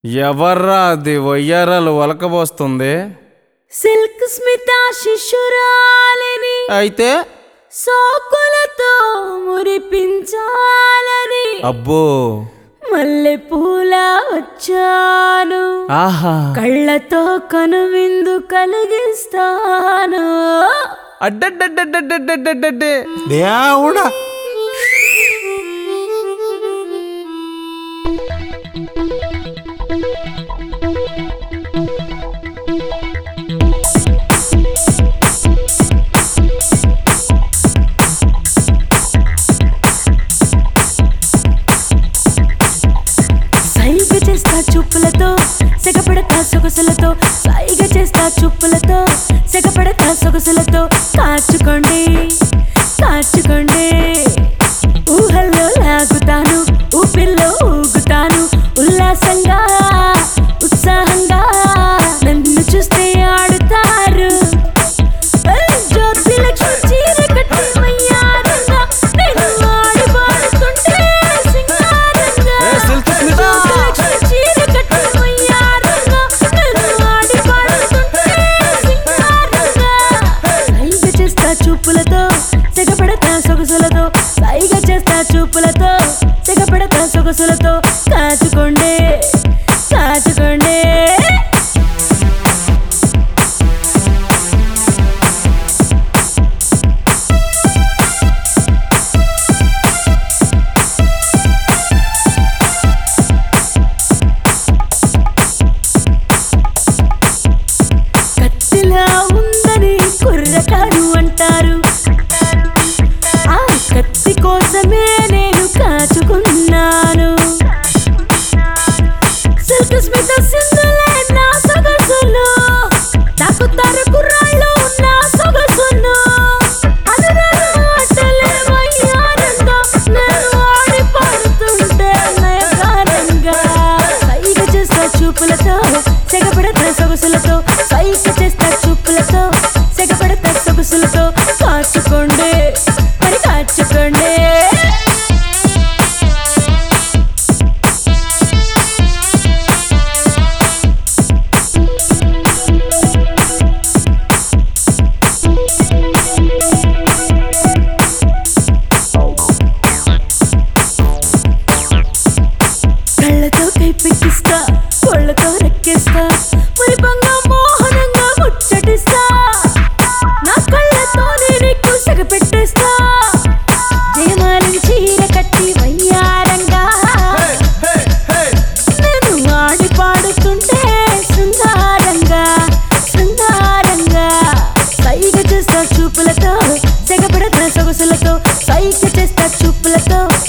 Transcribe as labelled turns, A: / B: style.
A: ఎవర్రా అది వయ్యారాలు ఒలకబోస్తుంది
B: సిల్క్ స్మిత శిశురాలిని
A: అయితే
B: సోకులతో మురిపించాలని
A: అబ్బో
B: మల్లె పూల వచ్చాను
A: ఆహా
B: కళ్ళతో కనువిందు కలిగిస్తాను
A: అడ్డడ్డడ్డడ్డడ్డడ్డడ్డే
C: దేవుడా
B: సైగ చేస్తా చూపులతో సెగపడతా సొగసులతో సైగ చేస్తా చూపులతో సెగపడతా సొగసులతో కాచుకోండి కాచుకోండి ఊహల్లో లాగుతాను ఊపిల్లో ఊగుతాను ఉల్లాసంగా ఉత్సాహంగా నన్ను చూస్తే ఆడుతారు జ్యోతి లక్ష్మి చీర కట్టి మయ్యారంగా నేను ఆడి పాడుతుంటే సింగారంగా
A: ఏ, సిల్క్ స్మిత!
B: జ్యోతి లక్ష్మి చీర కట్టి మయ్యారంగా నేను ఆడి పాడుతుంటే సింగారంగా సైగ చేస్తా చూపులతో తెగపడతా సొగసులతో సైగ చేస్తా చూపులతో తెగపడతా సొగసులతో కాచుకోండి కాచుకోండి కత్తిలా ఉందని కుర్రకారు అంటారు ఆ కత్తి కోసమే నేను కాచుకున్నాను సిల్క్ స్మిత సింధులే నా సొగసులు తాకుతారు కుర్రాళ్ళు నా సొగసును అనురాగ ఆటలే వయ్యారంగా నేను ఆడి పాడుతుంటే నయగారంగా సైగ చేస్తా చూపులతో సెగపడతా సొగసులతో సైగ చేస్తా చూపులతో సెగపడతా సొగసులతో కాచుకోండి మరి కాచుకోండి కళ్ళతో కైపెక్కిస్తా కోళ్ళతో రెక్కిస్తా మురిపంగా మోహనంగా ముచ్చటిస్తా నా కళ్ళతోనే నీకు సగపెట్టేస్తా జయమాలని చీర కట్టి వయ్యారంగా నేను ఆడి పాడుతుంటే శృంగారంగా శృంగారంగా సైగ చేస్తా చూపులతో సెగపడతా సొగసులతో సైగ చేస్తా చూపులతో